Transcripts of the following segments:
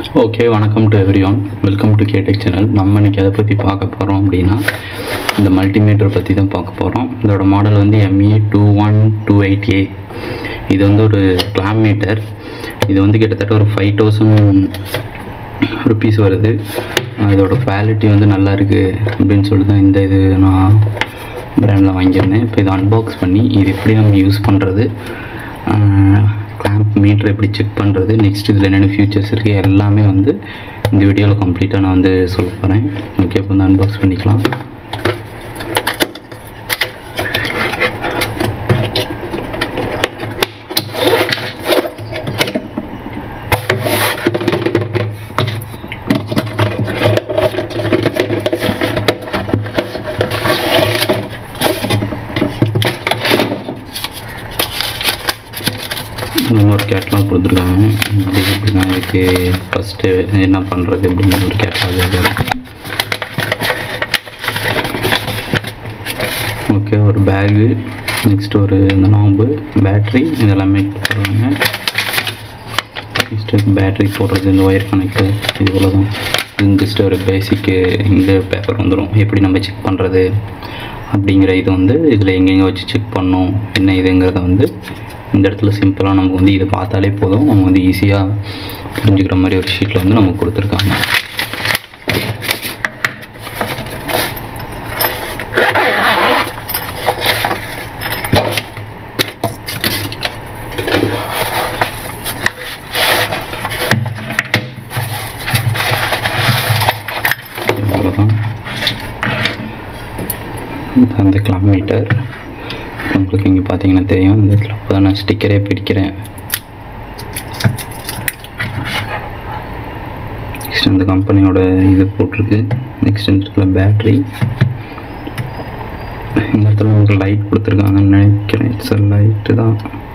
okay வணக்கம் to everyone welcome to கேடெக் channel நம்ம இன்னைக்கு எதை பற்றி பார்க்க போகிறோம் அப்படின்னா இந்த மல்டிமீட்டர் பற்றி தான் பார்க்க போகிறோம் இதோட மாடல் வந்து ME two one two eight A இது வந்து ஒரு கிளாம் மீட்டர் இது வந்து கிட்டத்தட்ட ஒரு ஃபைவ் தௌசண்ட் ருபீஸ் வருது அஹ் இதோட குவாலிட்டி வந்து நல்லா இருக்குது அப்படின்னு சொல்லிட்டு தான் இந்த இது நான் பிராண்டில் வாங்கியிருந்தேன் இப்போ இதை அன்பாக்ஸ் பண்ணி இது எப்படி நம்ம யூஸ் பண்ணுறது கிளாம்ப் மீட்டர் எப்படி செக் பண்ணுறது நெக்ஸ்ட் இதில் என்னென்ன ஃபியூச்சர்ஸ் இருக்குது எல்லாமே வந்து இந்த வீடியோவில் கம்ப்ளீட்டாக நான் வந்து சொல்ல போகிறேன் ஓகே இப்போ வந்து அன்பாக்ஸ் பண்ணிக்கலாம் இந்த மாதிரி ஒரு கேட்லாக் கொடுத்துருக்காங்க அது எப்படின்னா இதுக்கு ஃபஸ்ட்டு என்ன பண்ணுறது அப்படிங்கிற ஒரு கேட்லாக் ஓகே ஒரு பேகு நெக்ஸ்ட் ஒரு இந்த நாம்பு பேட்ரி இதெல்லாமே கொடுத்துருவாங்க நெக்ஸ்ட்டு பேட்ரி போடுறது இந்த ஒயர் கனெக்டர் இது போல தான் இது ஜஸ்ட் ஒரு பேசிக்கு இந்த பேப்பர் வந்துடும் எப்படி நம்ம செக் பண்ணுறது அப்படிங்கிற இது வந்து இதில் எங்கெங்கே வச்சு செக் பண்ணோம் என்ன இதுங்கிறத வந்து இந்த இடத்துல சிம்பிளாக நமக்கு வந்து இதை பார்த்தாலே போதும் நம்ம வந்து ஈஸியாக புரிஞ்சுக்கிற மாதிரி ஒரு ஷீட்டில் வந்து நமக்கு கொடுத்துருக்காங்க அவ்வளோதான் இது அந்த கிலோமீட்டர் உங்களுக்கு இங்கே பார்த்தீங்கன்னா தெரியும் இந்த இடத்துல அப்போ தான் நான் ஸ்டிக்கரே பிடிக்கிறேன் நெக்ஸ்ட் இந்த கம்பெனியோட இது போட்டிருக்கு நெக்ஸ்ட் இந்த இடத்துல பேட்ரி இந்த இடத்துல உங்களுக்கு லைட் கொடுத்துருக்காங்கன்னு நினைக்கிறேன் சார் லைட்டு தான்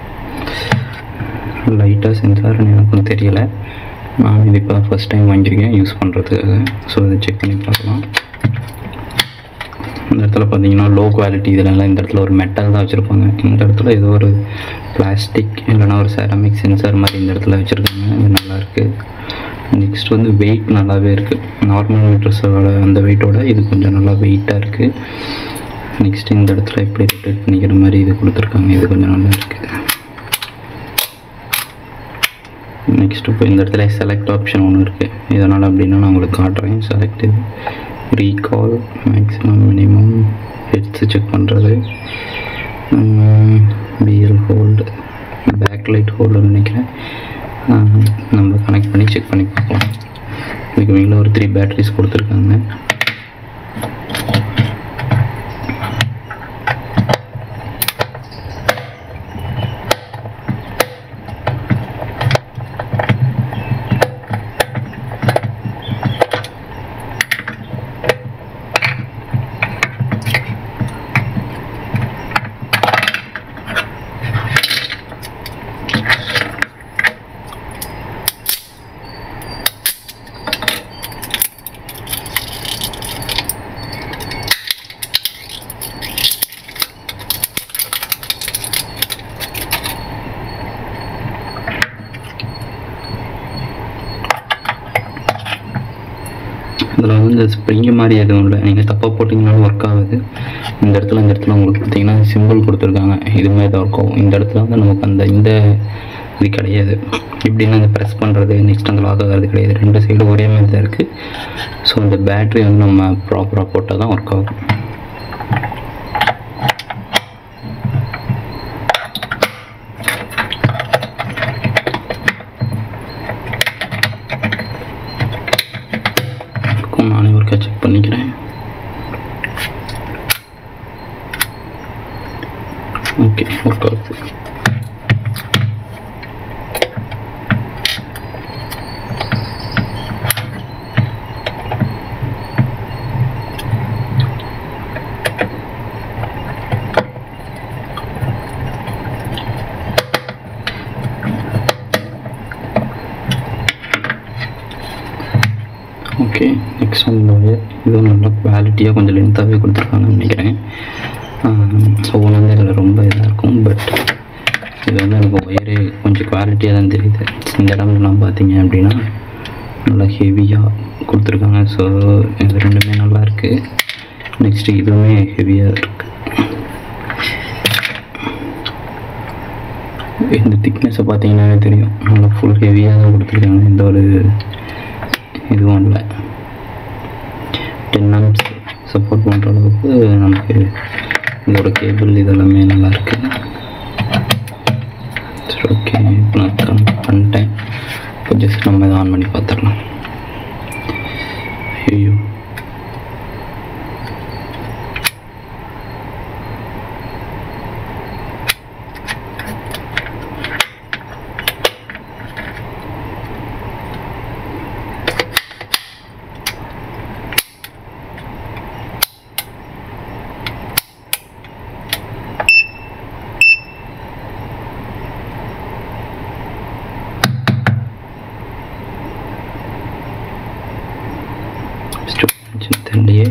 லைட்டாக சென்சார்னு எனக்கும் தெரியல நான் இது இப்போ ஃபஸ்ட் டைம் வாங்கியிருக்கேன் யூஸ் பண்ணுறதுக்காக ஸோ இதை செக் பண்ணி பார்க்கலாம் இந்த இடத்துல பார்த்தீங்கன்னா லோ குவாலிட்டி இதெல்லாம் இந்த இடத்துல ஒரு மெட்டல் தான் வச்சுருப்பாங்க இந்த இடத்துல ஏதோ ஒரு பிளாஸ்டிக் இல்லைன்னா ஒரு செரமிக் சென்சார் மாதிரி இந்த இடத்துல வச்சுருக்காங்க இது நல்லாயிருக்கு நெக்ஸ்ட் வந்து வெயிட் நல்லாவே இருக்குது நார்மல் மீட்டர்ஸோட அந்த வெயிட்டோட இது கொஞ்சம் நல்லா வெயிட்டாக இருக்குது நெக்ஸ்ட் இந்த இடத்துல எப்படி ரொட்டேட் பண்ணிக்கிற மாதிரி இது கொடுத்துருக்காங்க இது கொஞ்சம் நல்லா இருக்குது நெக்ஸ்ட் இப்போ இந்த இடத்துல செலக்ட் ஆப்ஷன் ஒன்று இருக்குது இதனால் அப்படின்னா நான் உங்களுக்கு காட்டுறேன் செலக்ட் இது recall maximum minimum hertz check பண்ணுறது பிஎல் ஹோல்டு பேக் லைட் ஹோல்டுன்னு நினைக்கிறேன் ஆஹ் நம்ம கனெக்ட் பண்ணி செக் பண்ணி பார்க்கலாம் இதுக்கு மேலே ஒரு த்ரீ பேட்டரிஸ் கொடுத்துருக்காங்க இதில் வந்து இந்த ஸ்ப்ரிங்கு மாதிரி எதுவும் இல்லை நீங்கள் தப்பாக போட்டிங்கனாலும் ஒர்க் ஆகுது இந்த இடத்துல இந்த இடத்துல உங்களுக்கு பார்த்தீங்கன்னா சிம்பிள் கொடுத்துருக்காங்க இது மாதிரி தான் இருக்கும் இந்த இடத்துல வந்து நமக்கு அந்த இந்த இது கிடையாது இப்படின்னு அந்த ப்ரெஸ் பண்ணுறது நெக்ஸ்ட் அந்த லாக் ஆகிறது கிடையாது ரெண்டு சைடும் ஒரே மாதிரி தான் இருக்குது ஸோ இந்த பேட்ரி வந்து நம்ம ப்ராப்பராக போட்டால் தான் ஒர்க் ஆகும் இருக்கும் நானே ஒருக்கா செக் பண்ணிக்கிறேன் ஓகே ஒர்க் ஆகுது ஓகே நெக்ஸ்ட் அந்த ஒயர் இதுவும் நல்லா குவாலிட்டியாக கொஞ்சம் லென்த்தாகவே கொடுத்துருக்காங்கன்னு நினைக்கிறேன் ஒவ்வொன்று வந்து இதில் ரொம்ப இதாக இருக்கும் பட் இது வந்து எனக்கு ஒயரு கொஞ்சம் குவாலிட்டியாக தான் தெரியுது இந்த இடம்லாம் பார்த்தீங்க அப்படின்னா நல்லா ஹெவியாக கொடுத்துருக்காங்க ஸோ இது ரெண்டுமே நல்லா இருக்குது நெக்ஸ்ட்டு இதுவுமே ஹெவியாக இருக்குது இந்த திக்னஸை பார்த்தீங்கன்னாவே தெரியும் நல்லா ஃபுல் ஹெவியாக தான் கொடுத்துருக்காங்க எந்த ஒரு இதுவும் இல்லை டென் ஆம்ஸ் சப்போர்ட் பண்ணுற அளவுக்கு நமக்கு இதோட கேபிள் இதெல்லாமே நல்லா இருக்கு சரி ஓகே இப்போ நான் கனெக்ட் பண்ணிட்டேன் இப்போ ஜஸ்ட் நம்ம இதை ஆன் பண்ணி பார்த்துடலாம் ஐயோ ஸ்டோரேஜ் தெரியலையே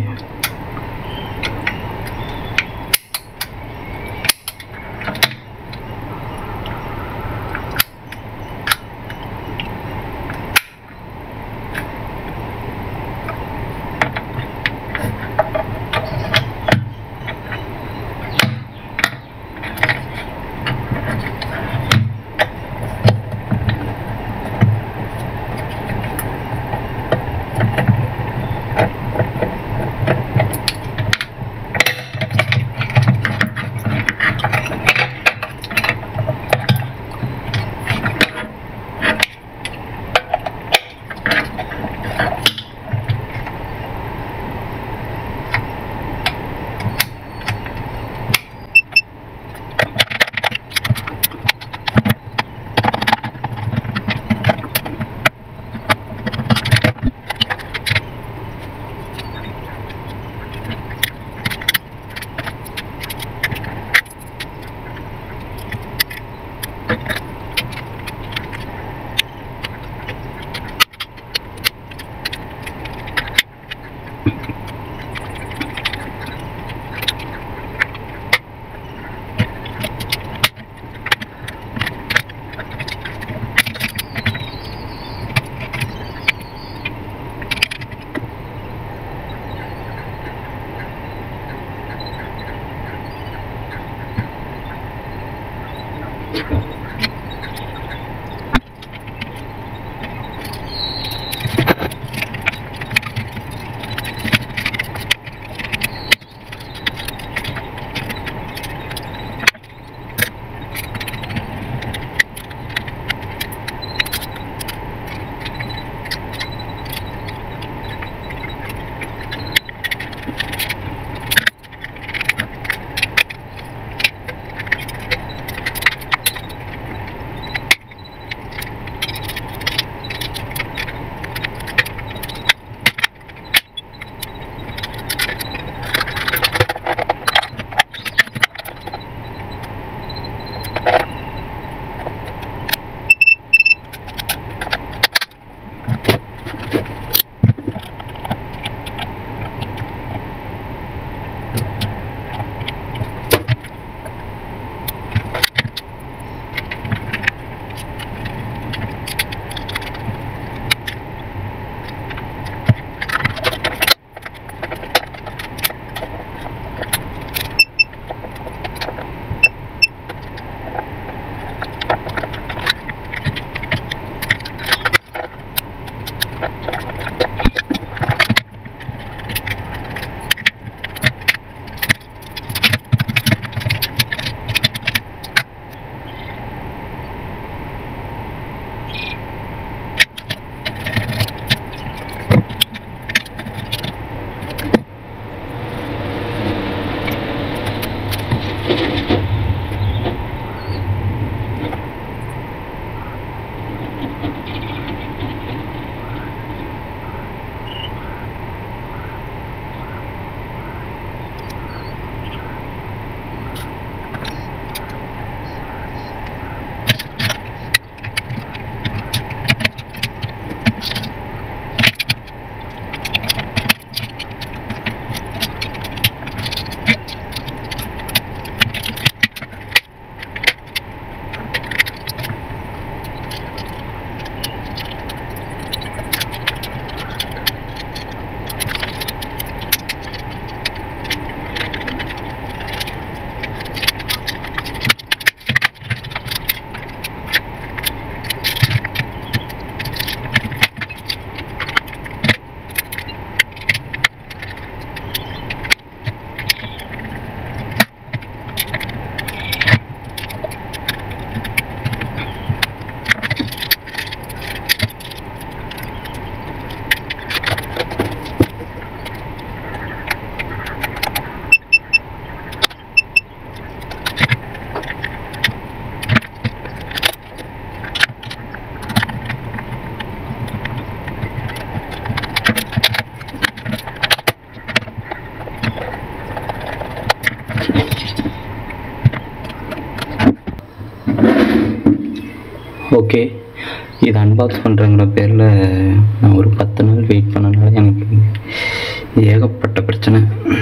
ஓகே இது அன்பாக்ஸ் பண்ணுறங்கிற பேரில் நான் ஒரு பத்து நாள் வெயிட் பண்ணனால எனக்கு ஏகப்பட்ட பிரச்சனை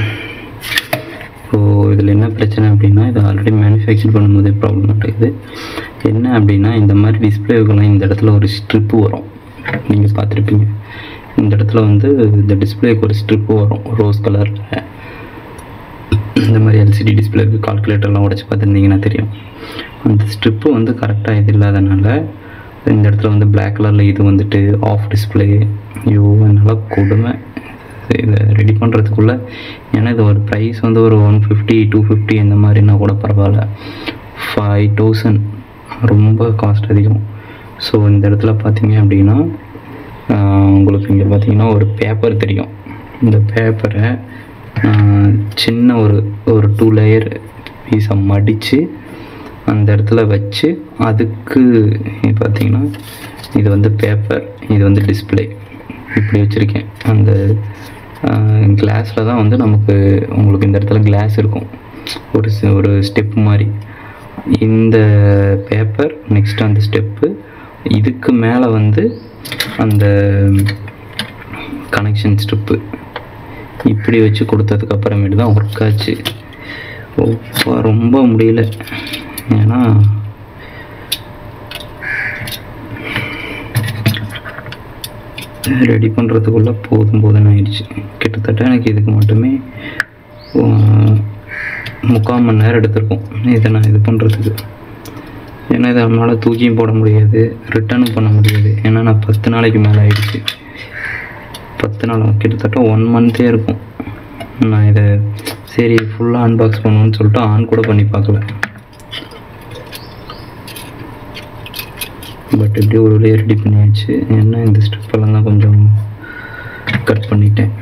ஸோ இதில் என்ன பிரச்சனை அப்படின்னா இது ஆல்ரெடி மேனுஃபேக்சர் பண்ணும்போதே ப்ராப்ளம் இருக்குது என்ன அப்படின்னா இந்த மாதிரி டிஸ்பிளேவுக்கெல்லாம் இந்த இடத்துல ஒரு ஸ்ட்ரிப்பு வரும் நீங்கள் பார்த்துருப்பீங்க இந்த இடத்துல வந்து இந்த டிஸ்பிளேக்கு ஒரு ஸ்ட்ரிப்பு வரும் ரோஸ் கலரில் இந்த மாதிரி எல்சிடி டிஸ்பிளேக்கு கால்குலேட்டர்லாம் உடச்சி பார்த்துருந்தீங்கன்னா தெரியும் அந்த ஸ்ட்ரிப்பு வந்து கரெக்டாக இது இல்லாதனால இந்த இடத்துல வந்து Black கலரில் இது வந்துட்டு ஆஃப் டிஸ்பிளே ஐயோ என்னால் கொடுமை இதை ரெடி பண்ணுறதுக்குள்ளே ஏன்னா இது ஒரு ப்ரைஸ் வந்து ஒரு ஒன் ஃபிஃப்டி டூ ஃபிஃப்டி இந்த மாதிரினா கூட பரவாயில்ல ஃபைவ் தௌசண்ட் ரொம்ப காஸ்ட் அதிகம் ஸோ இந்த இடத்துல பார்த்தீங்க அப்படின்னா ஆஹ், உங்களுக்கு இங்கே பார்த்தீங்கன்னா ஒரு பேப்பர் தெரியும் இந்த பேப்பரை சின்ன ஒரு ஒரு டூ லேயர் பீஸை மடித்து அந்த இடத்துல வச்சு அதுக்கு பார்த்தீங்கன்னா இது வந்து பேப்பர் இது வந்து டிஸ்ப்ளே இப்படி வச்சுருக்கேன் அந்த கிளாஸில் தான் வந்து நமக்கு உங்களுக்கு இந்த இடத்துல கிளாஸ் இருக்கும் ஒரு சி- ஒரு ஸ்டெப் மாதிரி இந்த பேப்பர் நெக்ஸ்ட் அந்த ஸ்டெப்பு இதுக்கு மேலே வந்து அந்த கனெக்ஷன் ஸ்ட்ரிப்பு இப்படி வச்சு கொடுத்ததுக்கு அப்புறமேட்டு தான் ஒர்க் ஆச்சு அப்பா, ரொம்ப முடியல ஏன்னா ரெடி பண்ணுறதுக்குள்ளே போதும் போதும்னு ஆயிடுச்சு கிட்டத்தட்ட எனக்கு இதுக்கு மட்டுமே ஆஹ், முக்கால் மணி நேரம் எடுத்திருக்கும் இதை நான் இது பண்ணுறதுக்கு ஏன்னா இதை நம்மளால் தூக்கியும் போட முடியாது ரிட்டர்னும் பண்ண முடியாது ஏன்னா நான் பத்து நாளைக்கு மேலே ஆயிடுச்சு பத்து நாள் கிட்டத்தட்ட ஒன் மந்த்தே இருக்கும் நான் இதை சரி ஃபுல்லாக அன்பாக்ஸ் பண்ணுவோன்னு சொல்லிட்டு ஆன் கூட பண்ணி பார்க்கல பட் இப்படி ஒரு வழியாக ரெடி பண்ணியாச்சு ஏன்னா இந்த ஸ்டெப்பெல்லாம் தான் கொஞ்சம் கட் பண்ணிட்டேன்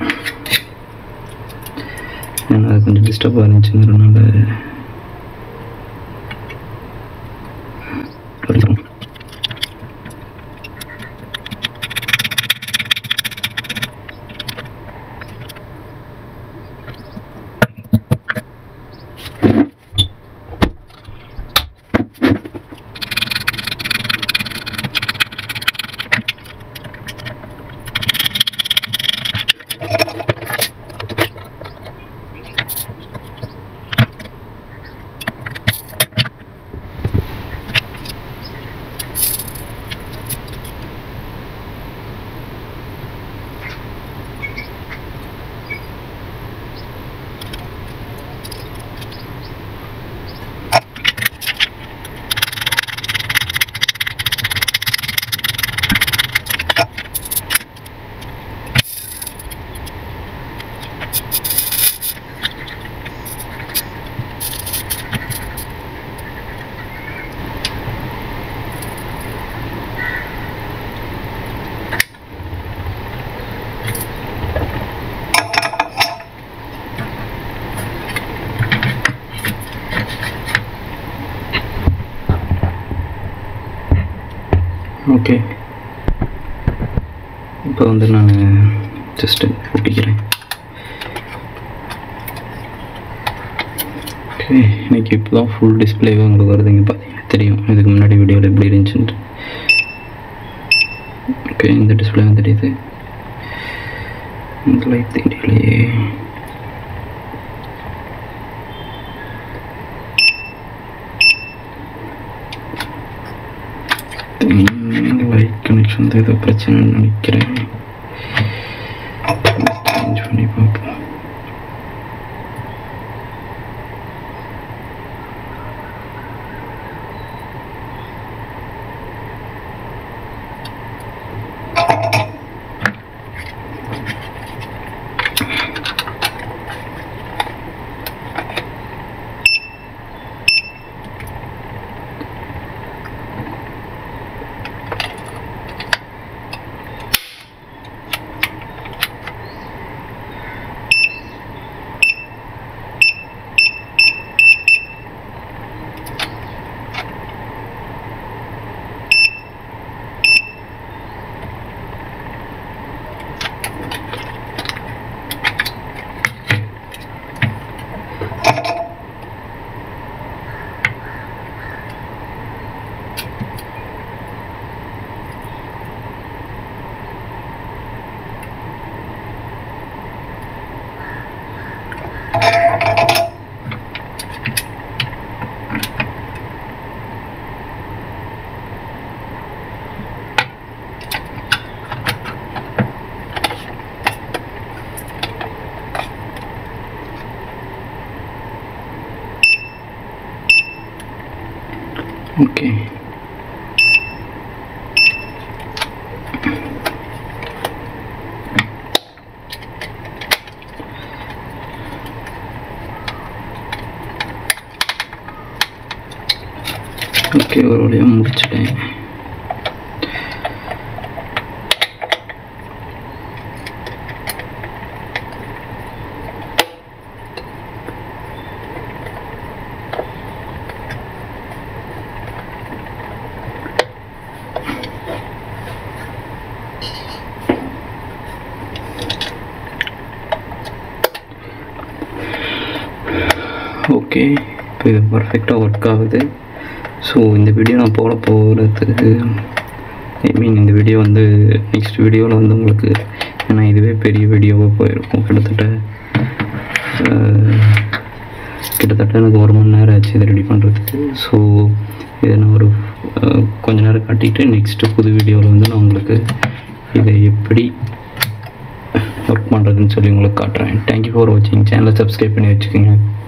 ஏன்னா அது கொஞ்சம் டிஸ்டர்பாக இருந்துச்சுங்கிறனால ஓகே இப்போ வந்து நான் ஜஸ்ட்டு ஒட்டிக்கிறேன் ஓகே இன்னைக்கு இப்போ தான் ஃபுல் டிஸ்பிளேவே உங்களுக்கு வருதுங்க பார்த்தீங்கன்னா தெரியும் இதுக்கு முன்னாடி வீடியோவில் எப்படி இருந்துச்சுன்ட்டு ஓகே இந்த டிஸ்பிளே வந்து தெரியுது இந்த லைட் தெரியலையே லைட் கனெக்ஷன் தான் ஏதோ பிரச்சனைன்னு நினைக்கிறேன் சேஞ்ச் பண்ணி பார்ப்போம் ஓகே ஓகே ஒரு வழியாக முடிச்சிட்டேன் ஓகே இப்போ இது பர்ஃபெக்டாக ஒர்க் ஆகுது ஸோ இந்த வீடியோ நான் போட போகிறதுக்கு ஐ மீன் இந்த வீடியோ வந்து நெக்ஸ்ட் வீடியோவில் வந்து உங்களுக்கு ஏன்னா இதுவே பெரிய வீடியோவாக போயிருக்கும் கிட்டத்தட்ட அஹ், கிட்டத்தட்ட எனக்கு ஒரு மணி நேரம் ஆச்சு இதை ரெடி பண்ணுறதுக்கு ஸோ இதை நான் ஒரு அஹ், கொஞ்ச நேரம் காட்டிட்டு நெக்ஸ்ட்டு புது வீடியோவில் வந்து நான் உங்களுக்கு இதை எப்படி ஒர்க் பண்ணுறதுன்னு சொல்லி உங்களுக்கு காட்டுறேன் தேங்க்யூ ஃபார் வாட்சிங் சேனலை சப்ஸ்கிரைப் பண்ணி வச்சுக்கோங்க